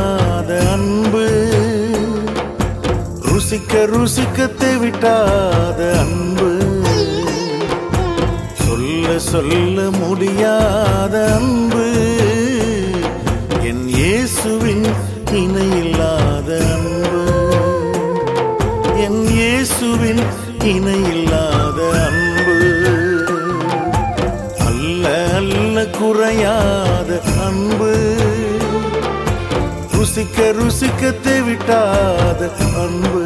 முடியாத அன்பு ருசிக்க ருசிக்க தேவிட்டாத அன்பு சொல்ல சொல்ல முடியாத அன்பு என் இயேசுவின் இணையில்லாத அன்பு என் இயேசுவின் இணையில்லாத அன்பு அல்ல அல்ல குறையாத அன்பு ருசிக்க ருசிக்க தேவிட்டாத அன்பு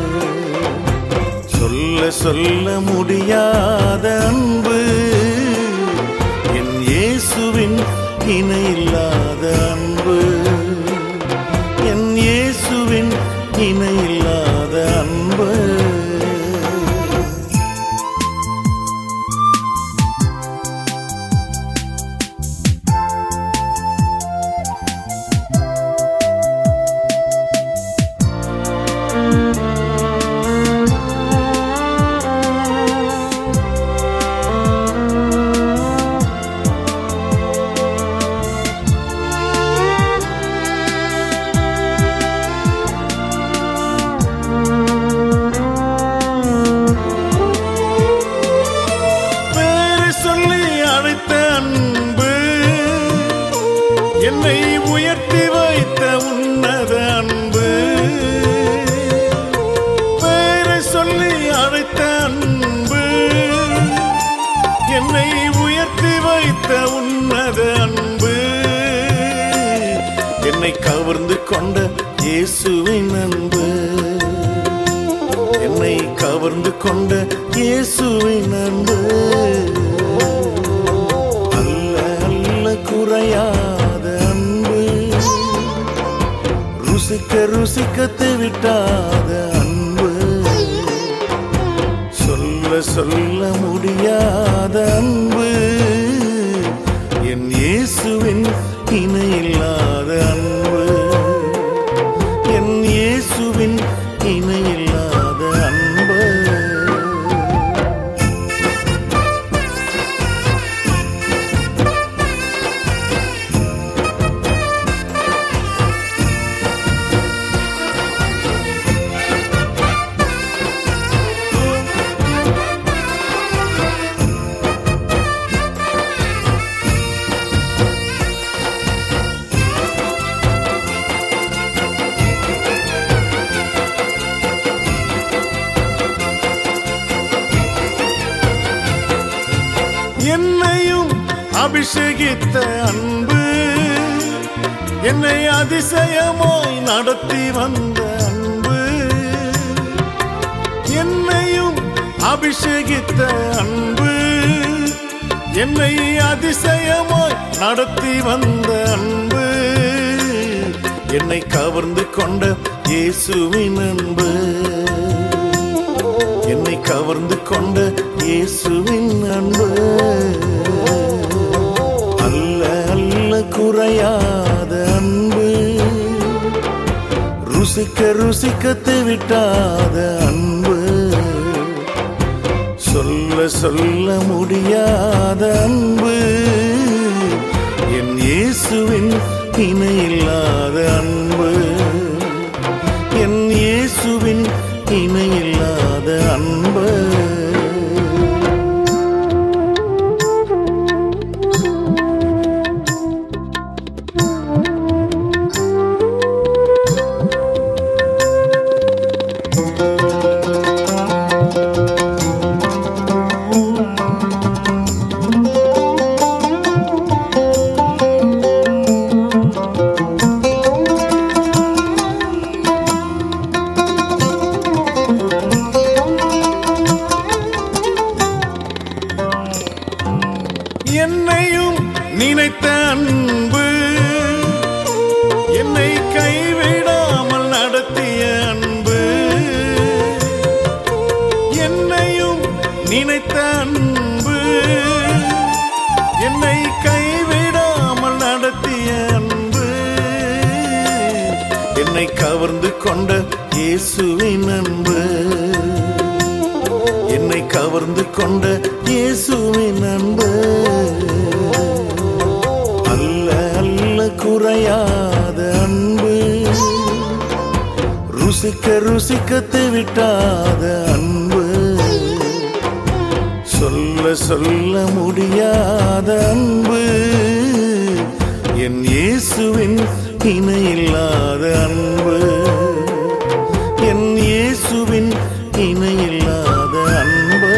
சொல்ல சொல்ல முடியாத அன்பு என் இயேசுவின் இணையில்லாத அன்பு என் இயேசுவின் இணையில்லாத அன்பு பேரு சொல்லி அழைத்த அன்பு என்னை உயர்த்தி வைத்த உன்னத அன்பு பேரு சொல்லி அழைத்த அன்பு என்னை உயர்த்தி வைத்த உன்னத அன்பு என்னை கவர்ந்து கொண்ட இயேசுவின் அன்பு என்னை கவர்ந்து கொண்ட இயேசுவின் அன்பு அல்ல அல்ல குறையாத அன்பு ருசிக்க ருசிக்க தேவிட்டாத அன்பு சொல்ல சொல்ல முடியாத அன்பு என் இயேசுவின் இணையில்லாத அன்பு என் இயேசுவின் இணையில்லாத அன்பு என்னையும் அபிஷேகித்த அன்பு என்னை அதிசயமாய் நடத்தி வந்த அன்பு என்னையும் அபிஷேகித்த அன்பு என்னை அதிசயமாய் நடத்தி வந்த அன்பு என்னை கவர்ந்து கொண்ட இயேசுவின் அன்பு என்னை கவர்ந்து கொண்ட இயேசுவின் அன்பு அல்ல அல்ல குறையாத அன்பு ருசிக்க ருசிக்க தேவிட்டாத அன்பு சொல்ல சொல்ல முடியாத அன்பு என் இயேசுவின் இணையில்லாத அன்பு என் இயேசுவின் இணையில்லாத அன்பு என்னையும் நினைத்த அன்பு என்னை கைவிடாமல் நடத்திய அன்பு என்னையும் நினைத்த அன்பு என்னை கைவிடாமல் நடத்திய அன்பு என்னை கவர்ந்து கொண்ட இயேசுவின் அன்பு என்னை கவர்ந்து கொண்ட இயேசுவின் அன்பு அல்ல அல்ல குறையாத அன்பு ருசிக்க ருசிக்கத்தை விட்டாத அன்பு சொல்ல சொல்ல முடியாத அன்பு என் இயேசுவின் இணையில்லாத அன்பு என் இயேசுவின் இணையில்லாத அன்பு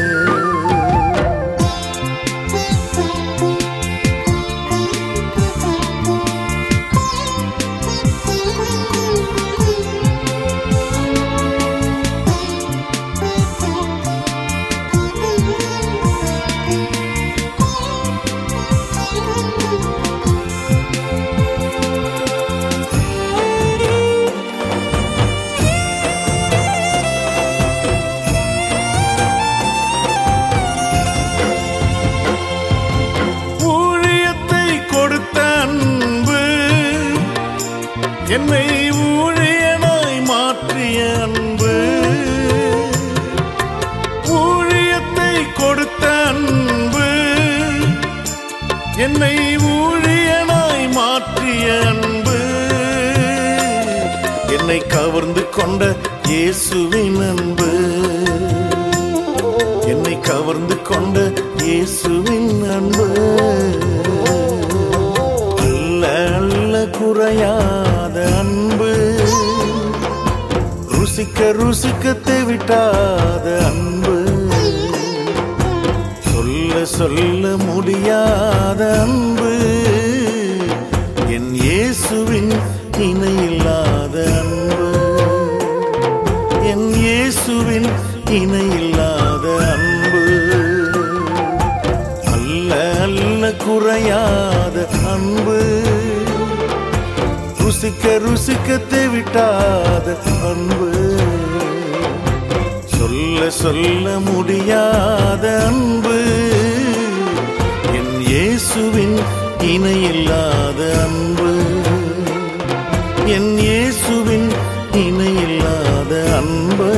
ஊழியத்தை கொடுத்த அன்பு என்னை ஊழியனாய் மாற்றிய அன்பு ஊழியத்தை கொடுத்த அன்பு என்னை ஊழியனாய் மாற்றிய அன்பு என்னை கவர்ந்து கொண்ட இயேசுவின் அன்பு என்னை கவர்ந்து கொண்ட இயேசுவின் அன்பு அல்ல அல்ல குறையாத அன்பு ருசிக்க ருசிக்கத்தை விட்டாத அன்பு சொல்ல சொல்ல முடியாத அன்பு என் இயேசுவின் இணையில்லாத அன்பு என் இயேசுவின் இணையில்லாத அன்பு அல்ல அல்ல குறையாத அன்பு ருசிக்க ருசிக்கத்தை விட்டாத அன்பு சொல்ல சொல்ல முடியாத அன்பு என் இயேசுவின் இணையில்லாத அன்பு என் இயேசுவின் இணையில்லாத அன்பு